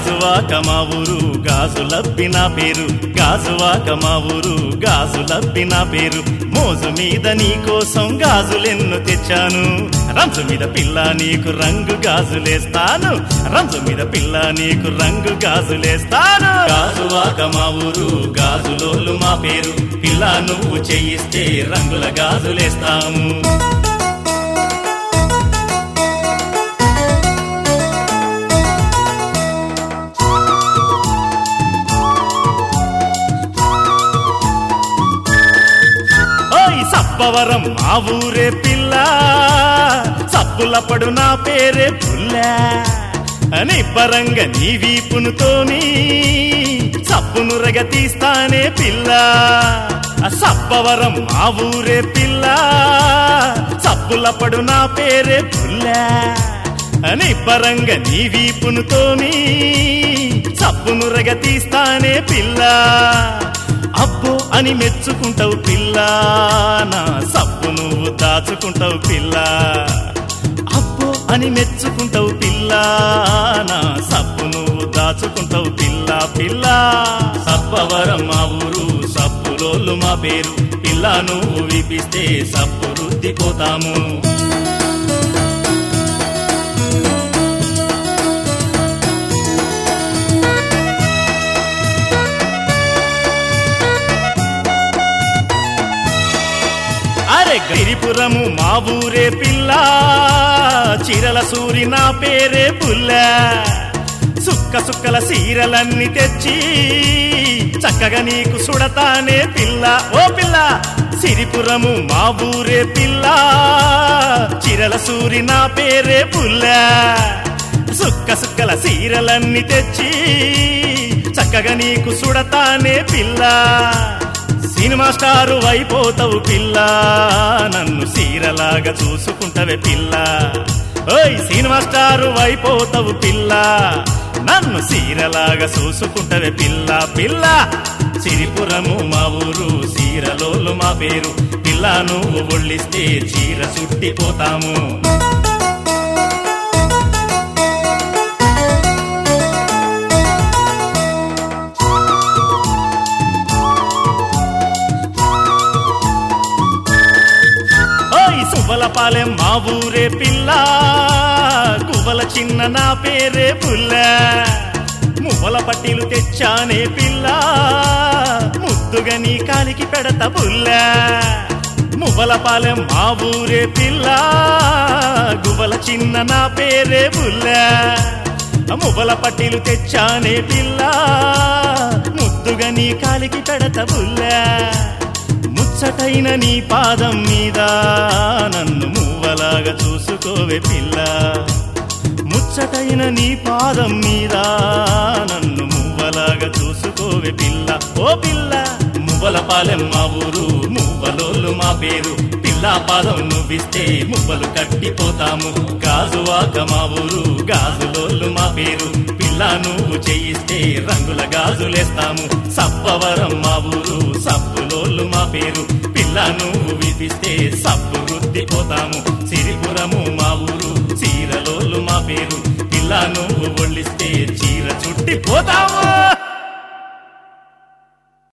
గాజువాక మా ఊరు గాజులబ్బి నా పేరు గాజువాక మా ఊరు గాజులబ్బి నా పేరు మోజు మీద నీ కోసం గాజులెన్ను తెచ్చాను రంజు మీద పిల్ల నీకు రంగు గాజులేస్తాను రంజు మీద పిల్ల నీకు రంగు గాజులేస్తాను గాజువాక మా ఊరు గాజులోళ్ళు మా పేరు పిల్ల నువ్వు చేయిస్తే రంగుల గాజులేస్తాము ఓయ్ సప్పవరం మా ఊరే పిల్ల సప్పులపడు నా పేరే పుల్ల అని పరంగ నీ వీపును తోమి సప్పును రగ తీస్తానే పిల్ల ఆ సప్పవరం మా ఊరే పిల్ల సప్పులపడు నా పేరే పుల్ల అని పరంగ నీ వీపును తోమి సప్పును రగ తీస్తానే పిల్ల అబ్బో అని మెచ్చుకుంటావు పిల్ల నా సప్పు నువ్వు దాచుకుంటావు పిల్ల అబ్బో అని మెచ్చుకుంటావు పిల్ల నా సప్పు నువ్వు దాచుకుంటావు పిల్ల పిల్ల సప్పవరం మా ఊరు సప్పులోళ్ళు మా పేరు పిల్ల నువ్వు విపిస్తే సప్పు రుద్దిపోతాము అరే గిరిపురము మా ఊరే పిల్ల చీరల సూరి నా పేరే పుల్ల సుక్క సుక్కల సీరలన్నీ తెచ్చి చక్కగా నీకు సుడతానే పిల్ల ఓ పిల్ల సిరిపురము మా ఊరే పిల్ల చీరల సూరి నా పేరే పుల్ల సుక్క సుక్కల సీరలన్నీ తెచ్చి చక్కగా నీకు సుడతానే పిల్ల సినిమా స్టారు అయిపోతావు పిల్ల నన్ను సీరలాగా చూసుకుంటవే పిల్ల ఓయ్ సినిమా స్టారు అయిపోతావు పిల్ల నన్ను సీరలాగా చూసుకుంటవే పిల్ల పిల్ల సిరిపురము మా ఊరు సీరలోలు మా పేరు పిల్ల నువ్వు ఒళ్ళిస్తే చీర చుట్టిపోతాము ఓయ్ సువ్వలపాలెం మా ఊరే పిల్ల గువ్వల చిన్న నా పేరే పుల్ల మువ్వల పట్టీలు తెచ్చానే పిల్ల ముద్దుగా నీ కాలికి పెడత పుల్ల మువ్వలపాలెం మా ఊరే పిల్ల గువ్వల చిన్న నా పేరే పుల్ల మువ్వల పట్టీలు తెచ్చానే పిల్ల ముద్దుగా నీ కాలికి పెడత పుల్ల ముచ్చటైన నీ పాదం మీద నన్ను మువ్వలాగా చూసుకోవే పిల్ల ముచ్చటైన నీ పాదం మీద నన్ను మువ్వలాగా చూసుకోవే పిల్ల ఓ పిల్ల మువ్వల పాలెం మా ఊరు మువ్వలోళ్ళు మా పేరు పిల్ల పాదం నువ్విస్తే మువ్వలు కట్టిపోతాము గాజువాక మా ఊరు గాజులోళ్ళు మా పేరు పిల్ల నువ్వు చేయిస్తే రంగుల గాజులేస్తాము సప్పవరం మా ఊరు సప్పులోళ్ళు మా పేరు పిల్ల నువ్వు విధిస్తే సప్పు వృద్ధిపోతాము సిరిపురము మా ఊరు చీరలోళ్ళు మా పేరు పిల్ల నువ్వు ఒళ్ళిస్తే చీర చుట్టిపోతాము